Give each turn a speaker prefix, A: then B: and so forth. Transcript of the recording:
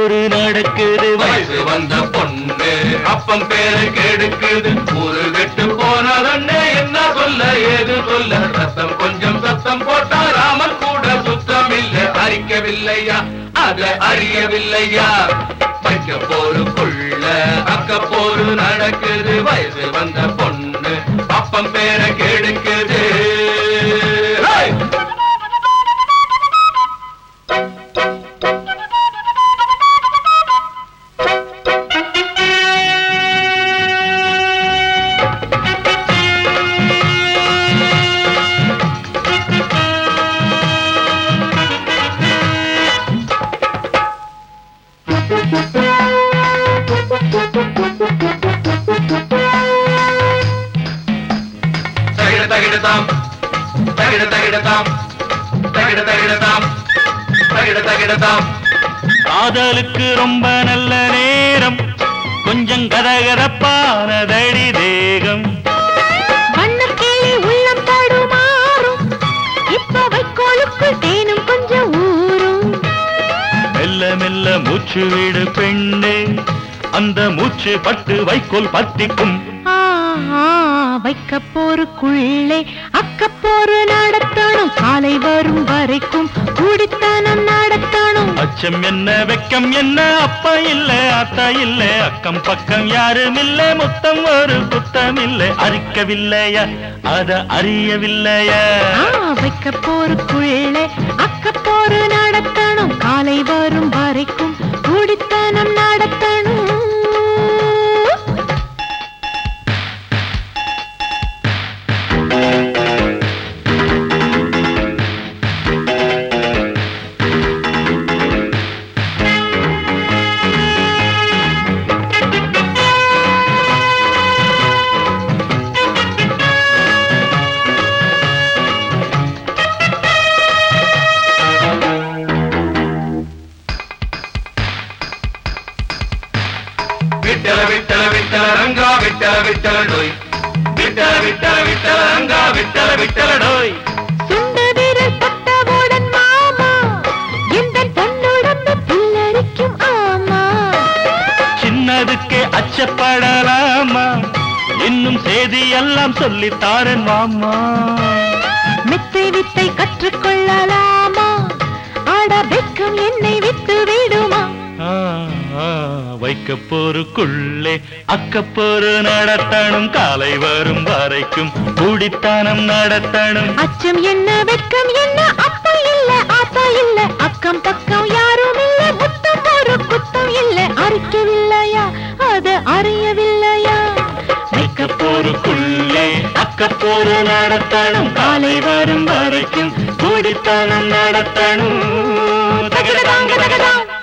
A: Bore நடக்குது
B: வயசு வந்த பொண்ணு அப்பம் பேரு கெடுக்குது ஊரு கெட்டு போனதண்ணே என்ன சொல்ல ஏது சொல்ல ரத்தம் கொஞ்சம் சத்தம் போட்டா ராமன் கூட சுத்தம் இல்ல அறிக்கவில்லையா அத அறியவில்லையா வைக்க போருக்குள்ள அக்க போரு நடக்குது வயசு வந்த பொண்ணு அப்பம் பேர கெடுக்குது ஹேய்! தகிட தகிடதாம் தகிட தகிடதாம் தகிட தகிடதாம் தகிட தகிடதாம்
A: காதலுக்கு ரொம்ப நல்ல நேரம் கொஞ்சம் கதகதப்பானதடி தேகம்
C: வண்ணக்கிளி உள்ளம் தடுமாறும் இப்ப வைக்கோலுக்கு தேனும் கொஞ்சம் ஊறும்
A: மெல்ல மெல்ல மூச்சு விடு பெண்ணே அந்த மூச்சு பட்டு வைக்கோல் பத்திக்கும்
C: ஆ, ஆ, வைக்க போருக்குள்ளே அக்க போரு நடத்தணும் காலை வரும் வரைக்கும் குடித்தனம் நடத்தணும்
A: அச்சம் என்ன வெக்கம் என்ன அப்பா இல்ல அத்தா இல்ல அக்கம் பக்கம் யாரும் இல்ல முத்தம் ஒரு குத்தம் இல்ல அறிக்கவில்லையா அத அறியவில்லையா
C: ஆ, வைக்க போருக்குள்ளே அக்க போரு நடத்தணும் காலை வரும் வரைக்கும் குடித்தனம் நடத்தணும்
B: விட்டல விட்டல விட்டல ரங்கா விட்டல விட்டல டோய் விட்டல விட்டல விட்டல ரங்கா விட்டல விட்டல டோய்
C: சுண்ட விரல் பட்டவுடன் மாமா எந்த பொண்ணுடம்பு புல்லரிக்கும் ஆமா
A: சின்னதுக்கே அச்சப்படலாமா இன்னும் செய்தி எல்லாம் சொல்லித்தாரன் மாமா
C: மெத்தை வித்தை கற்றுக்கொள்ளலாமா ஆட வெக்கம் என்னை விட்டு விடுமா
A: ஆ, ஆ, வைக்க போருக்குள்ளே அக்கப்போரு நடத்தணும் காலை வரும் வரைக்கும் குடித்தனம் நடத்தணும்
C: அச்சம் என்ன வெக்கம் என்ன அப்பா இல்ல ஆத்தா இல்ல அக்கம் பக்கம் யாரும் இல்ல முத்தம் ஒரு குத்தம் இல்ல அறிக்கவில்லையா அது அறியவில்லையா
A: வைக்க போருக்குள்ளே அக்கப்போரு நடத்தணும் காலை வரும் வரைக்கும் குடித்தனம் நடத்தணும்
C: தகடதாங்க தகடாம்